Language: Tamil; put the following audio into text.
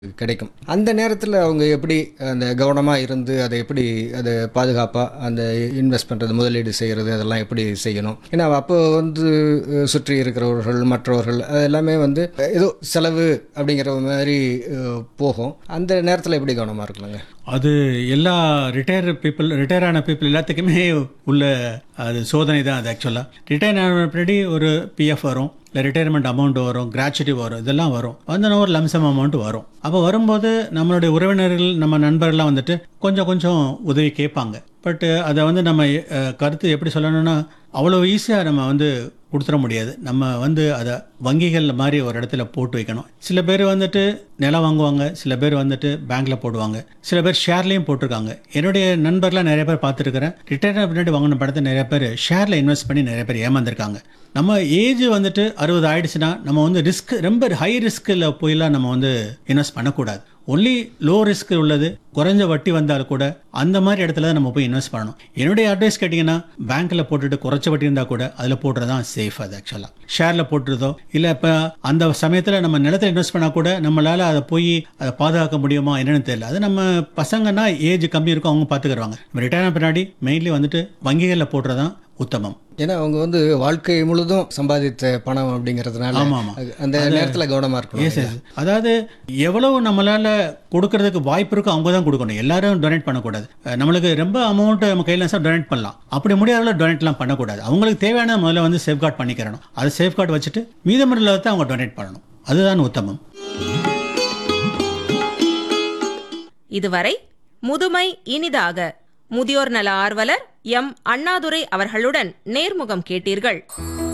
கிடைக்கும் அந்த நேரத்தில் அவங்க எப்படி அந்த கவனமாக இருந்து அதை எப்படி அதை பாதுகாப்பாக அந்த இன்வெஸ்ட் பண்ணுறது முதலீடு செய்கிறது அதெல்லாம் எப்படி செய்யணும் ஏன்னா அப்போ வந்து அஹ், சுற்றி இருக்கிறவர்கள் மற்றவர்கள் அது எல்லாமே வந்து ஏதோ செலவு அப்படிங்கிற மாதிரி அஹ், போகும் அந்த நேரத்தில் எப்படி கவனமாக இருக்கலாங்க அது எல்லா ரிட்டையர் பீப்புள் ரிட்டையர் ஆன பீப்புள் எல்லாத்துக்குமே உள்ள அது சோதனை தான் அது ஆக்சுவலாக ரிட்டையர் ஆன பின்னாடி ஒரு பிஎஃப் வரும் இல்லை ரிட்டையர்மெண்ட் அமௌண்ட் வரும் கிராச்சுட்டி வரும் இதெல்லாம் வரும் வந்தோன்னா ஒரு லம்சம் அமௌண்ட் வரும் அப்போ வரும்போது நம்மளுடைய உறவினர்கள் நம்ம நண்பர்கள்லாம் வந்துட்டு கொஞ்சம் கொஞ்சம் உதவி கேட்பாங்க பட்டு அதை வந்து நம்ம அஹ், கருத்து எப்படி சொல்லணும்னா அவ்வளோ ஈஸியாக நம்ம வந்து கொடுத்துட முடியாது நம்ம வந்து அதை வங்கிகள் மாதிரி ஒரு இடத்துல போட்டு வைக்கணும் சில பேர் வந்துட்டு நிலம் வாங்குவாங்க சில பேர் வந்துட்டு பேங்க்ல போடுவாங்க சில பேர் ஷேர்லேயும் போட்டிருக்காங்க என்னுடைய நண்பர்லாம் நிறைய பேர் பார்த்துருக்கிறேன் ரிட்டையர் பின்னாடி வாங்கின படத்தை நிறைய பேர் ஷேரில் இன்வெஸ்ட் பண்ணி நிறைய பேர் ஏமாந்துருக்காங்க நம்ம ஏஜ் வந்துட்டு அறுபது ஆயிடுச்சுன்னா நம்ம வந்து ரிஸ்க் ரொம்ப ஹை ரிஸ்கில் போயெல்லாம் நம்ம வந்து இன்வெஸ்ட் பண்ணக்கூடாது ஒன்லி லோ ரிஸ்க் உள்ளது குறைஞ்ச வட்டி வந்தால் கூட அந்த மாதிரி இடத்துல தான் நம்ம போய் இன்வெஸ்ட் பண்ணணும் என்னுடைய அட்வைஸ் கேட்டிங்கன்னா பேங்க்கில் போட்டுட்டு குறைச்ச வட்டி இருந்தால் கூட அதில் போடுறது தான் சேஃப் அது ஆக்சுவலாக ஷேரில் போட்டுறதோ இல்லை இப்போ அந்த சமயத்தில் நம்ம நிலத்தில் இன்வெஸ்ட் பண்ணால் கூட நம்மளால் அதை போய் அதை பாதுகாக்க முடியுமா என்னன்னு தெரியல அது நம்ம பசங்கன்னா ஏஜ் கம்மி இருக்கும் அவங்க பார்த்துக்குறாங்க ரிட்டையர் ஆன பின்னாடி மெயின்லி வந்துட்டு வங்கிகளில் போடுறது தான் உத்தமம் ஏன்னா அவங்க வந்து வாழ்க்கை முழுதும் சம்பாதித்த பணம் அப்படிங்கிறதுனால ஆமா, ஆமா. அது- அந்த நேரத்தில் கவனமாக இருக்கணும் எஸ் எஸ் அதாவது எவ்வளவு நம்மளால கொடுக்கறதுக்கு வாய்ப்பு இருக்கோ அவங்க தான் கொடுக்கணும் எல்லாரும் டொனேட் பண்ணக்கூடாது அஹ் நம்மளுக்கு ரொம்ப அமௌண்ட் நம்ம கையில் சார் டொனேட் பண்ணலாம் அப்படி முடியாத டொனேட்லாம் பண்ணக்கூடாது அவங்களுக்கு தேவையான முதல்ல வந்து சேஃப்கார்ட் பண்ணிக்கிறணும் அதை சேஃப்கார்ட் வச்சுட்டு மீதமுள்ளதை அவங்க டொனேட் பண்ணணும் அதுதான் உத்தமம் இதுவரை முதுமை இனிதாக முதியோர் நல ஆர்வலர் எம் அண்ணாதுரை அவர்களுடன் நேர்முகம் கேட்டீர்கள்